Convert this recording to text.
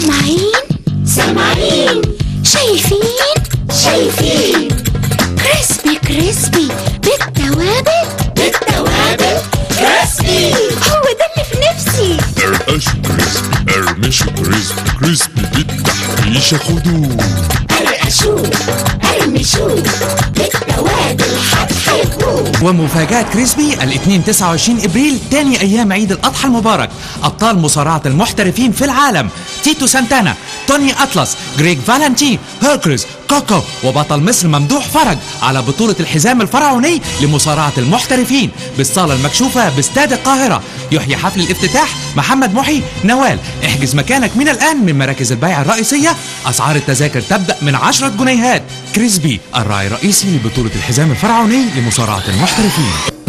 سامعين سامعين شايفين شايفين كريسبي كريسبي بالتوابل بالتوابل كريسبي هو ده اللي في نفسي قرقش كريسبي قرمش كريسبي كريسبي بالتحريشة خدوه قرقشوه قرمشوه بالتوابل هتحبوه ومفاجأة كريسبي الاثنين 29 ابريل تاني ايام عيد الاضحى المبارك ابطال مصارعة المحترفين في العالم تيتو سانتانا توني اطلس جريج فالنتين هيركلز كوكو وبطل مصر ممدوح فرج على بطولة الحزام الفرعوني لمصارعة المحترفين بالصالة المكشوفة باستاد القاهرة يحيي حفل الافتتاح محمد محي نوال احجز مكانك من الآن من مراكز البيع الرئيسية أسعار التذاكر تبدأ من 10 جنيهات كريسبي الراعي الرئيسي لبطولة الحزام الفرعوني لمصارعة المحترفين